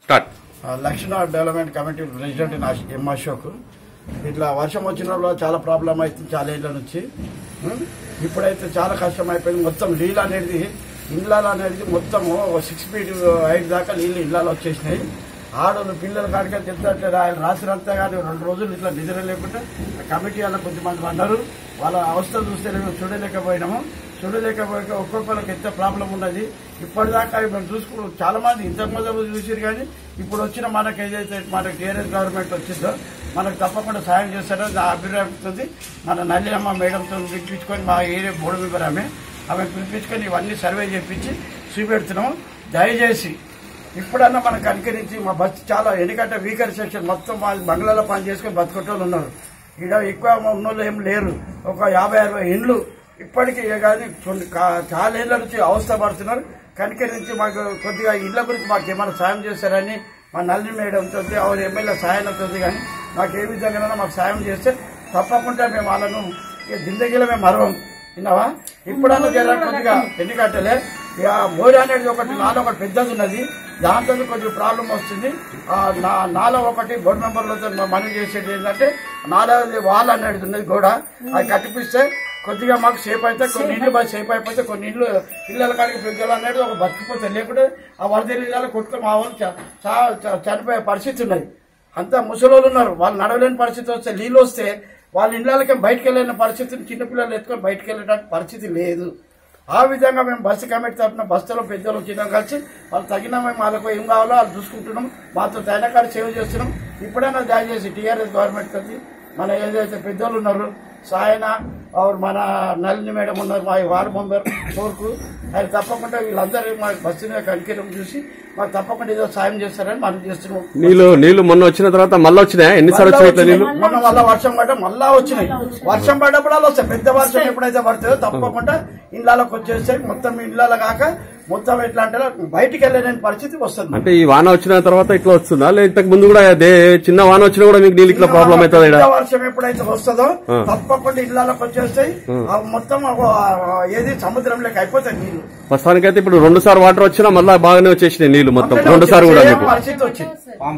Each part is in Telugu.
స్టార్ట్ ఆ, లక్షణ డెవలప్మెంట్ కమిటీ ప్రెసిడెంట్ నా ఎం అశోక్ ఇట్లా వర్షం వచ్చినప్పుడు చాలా ప్రాబ్లం అవుతుంది చాలా ఏళ్ళ నుంచి ఉం? ఇప్పుడైతే చాలా కష్టం అయిపోయింది మొత్తం నీళ్ళు అనేది ఇళ్ళలో అనేది మొత్తం సిక్స్ ఫీట్ హైట్ దాకా నీళ్ళు ఇళ్ళలో వచ్చేసినాయి ఆడలు పిల్లలు కాడికి తెచ్చట్లేదు ఆయన రాసినంతా కానీ రెండు రోజులు ఇట్లా నిద్ర లేకుండా కమిటీ వాళ్ళ కొంతమంది అన్నారు వాళ్ళ అవస్థ చూస్తే మేము చూడలేకపోయినాము చూడలేకపోయాక ఒక్కొక్కరికి ఎంత ప్రాబ్లం ఉన్నది ఇప్పటిదాకా మేము చూసుకున్నాం చాలా మంది ఇంతకు ముందు చూసారు కానీ ఇప్పుడు వచ్చిన మనకు ఏదైతే మనకు టీఆర్ఎస్ గవర్నమెంట్ వచ్చిందో మనకు తప్పకుండా సాయం చేస్తారో నా అభిప్రాయం ఉంది మన నల్లినమ్మ మేడంతో పిలిపించుకొని మా ఏరియా బోర్డు మెంబర్ ఆమె ఆమె పిలిపించుకొని ఇవన్నీ సర్వే చేపించి చూపెడుతున్నాం దయచేసి ఇప్పుడన్నా మనకు కనికరించి మా బస్సు చాలా ఎందుకంటే వీకర్ సెక్షన్ మొత్తం మా బంగ్లాలో పని చేసుకొని బతుకుటోళ్ళు ఉన్నారు ఇక్కడ ఎక్కువ ఉన్నోళ్ళు ఏం లేరు ఒక యాభై అరవై ఇండ్లు ఇప్పటికీ కానీ కొన్ని కా- చాలా ఏళ్ళ నుంచి అవస్థ పడుతున్నారు కనికరించి మాకు కొద్దిగా ఇళ్ల గురించి మాకు ఏమైనా సాయం చేస్తారని మా నల్లి మేడంతో ఆవిడ ఎమ్మెల్యే సాయంతో కానీ మాకు ఏ విధంగా మాకు సాయం చేస్తే తప్పకుండా మేము వాళ్ళను ఇక జిందగీలో మేము మరవం విన్నావా ఇప్పుడన్నా జర కొద్దిగా ఎందుకంటే ఇక మోరి అనేది ఒకటి నాలో ఒకటి పెద్దది ఉన్నది దాంతో కొద్దిగా ప్రాబ్లం వస్తుంది ఆ నా- నాలో ఒకటి బోర్డు మెంబర్లతో మనవి చేసేది ఏంటంటే నాలుగు వాల్ అనేది ఉన్నది కూడా అది కట్టిపిస్తే కొద్దిగా మాకు సేఫ్ అయితే కొన్ని ఇల్లు బాగా సేఫ్ అయిపోతే కొన్ని ఇల్లు పిల్లల కాడికి పెద్దలు అనేది ఒక బతికిపోతే లేకుంటే ఆ వరద నీళ్ళలో కొట్టుకొని మా వాళ్ళు చ- చా- చ- చనిపోయే పరిస్థితి ఉన్నది అంతా ముసలోళ్ళు ఉన్నారు వాళ్ళు నడవలేని పరిస్థితి వస్తే నీళ్ళు వస్తే వాళ్ళ ఇళ్ళకి బయటకు వెళ్ళిన పరిస్థితి చిన్నపిల్లలు ఎత్తుకొని బయటకు వెళ్ళడానికి పరిస్థితి లేదు ఆ విధంగా మేము బస్సు కమిటీ తరఫున బస్సులో పెద్దలు చిన్న కలిసి వాళ్ళు తగిన మేము వాళ్ళకు ఏం కావాలో వాళ్ళు చూసుకుంటున్నాం మాతో తైన కాడ సేవ చేస్తున్నాం ఇప్పుడైనా దయచేసి టీఆర్ఎస్ గవర్నమెంట్ కలిసి మన ఏదైతే పెద్దోళ్ళు ఉన్నారు సాయన ఆవిడ మన నలిని మేడం ఉన్నారు మా వార్డు మెంబర్ కోరుకు ఆయన తప్పకుండా వీళ్ళందరూ మా బస్సుని కనికరం చూసి మాకు తప్పకుండా ఏదో సాయం చేస్తారని మనం చేస్తున్నాం నీళ్లు నీళ్లు మొన్న వచ్చిన తర్వాత మళ్ళీ వచ్చినాయా ఎన్నిసార్లు మళ్ళా వచ్చినాయి ఇట్లా నీళ్లు వచ్చినాయి. మొన్న మళ్ళా వర్షం పడ్డ మళ్ళా వచ్చినాయి వర్షం పడ్డప్పుడు అలా వస్తాయి పెద్ద వర్షం ఎప్పుడైతే పడుతుందో తప్పకుండా ఇళ్ళకి వచ్చేస్తాయి మొత్తం ఇళ్ళలో కాక మొత్తం ఎట్లా అంటే బయటికి వెళ్ళలేని పరిస్థితి వస్తుంది అంటే ఈ వాన వచ్చిన తర్వాత ఇట్లా వస్తుందా లేదా ఇంతకు ముందు కూడా అదే చిన్న వాన వచ్చినా కూడా మీకు నీళ్ళు ఇట్లా ప్రాబ్లం అవుతుంది పెద్ద వర్షం ఎప్పుడైతే వస్తుందో ఆ. తప్పకుండా ఇళ్ళకి వచ్చేస్తాయి ఆ మొత్తం ఆ ఏది సముద్రంలోకి అయిపోతాయి నీళ్లు ప్రస్తుతానికైతే ఇప్పుడు రెండు సార్లు వాటర్ వచ్చినా మళ్ళీ బాగానే వచ్చేసినాయి నీళ్లు మొత్తం రెండు సార్లు కూడా ఏ మీకు పరిస్థితి వచ్చింది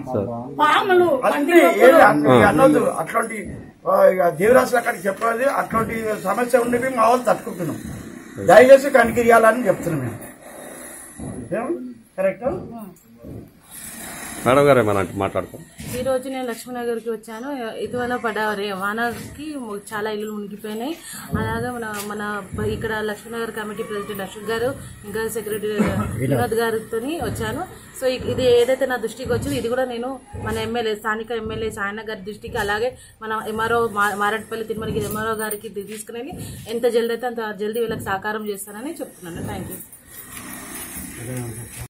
పాములు అన్ని ఏది అన్ని అన్నొద్దు అట్లాంటి ఆ, ఇక దేవరాశులు అక్కడికి చెప్పాలి అట్లాంటి సమస్య ఉండేవి మా వాళ్ళు తట్టుకుంటున్నాం దయచేసి కనికిరియాలని చెప్తున్నాం మేము ఏం? కరెక్టా మేడం గారు ఏమైనా మాట్లాడతాం ఈ రోజు నేను లక్ష్మీనగర్కి వచ్చాను ఇటీవల పడ్డ రే- వానకి చాలా ఇల్లు మునిగిపోయినాయి అలాగే మన మన ఇక్కడ లక్ష్మీనగర్ కమిటీ ప్రెసిడెంట్ అశోక్ గారు ఇంకా సెక్రటరీ వినోద్ గారితో వచ్చాను సో ఇ- ఇది ఏదైతే నా దృష్టికి వచ్చిందో ఇది కూడా నేను మన ఎమ్మెల్యే స్థానిక ఎమ్మెల్యే సాయన గారి దృష్టికి అలాగే మన ఎంఆర్ఓ మారట్పల్లి తిరుమలకి ఎంఆర్ఓ గారికి తీసుకుని ఎంత జల్దీ అయితే అంత జల్దీ వీళ్ళకి సహకారం చేస్తానని చెప్తున్నాను థ్యాంక్ యూ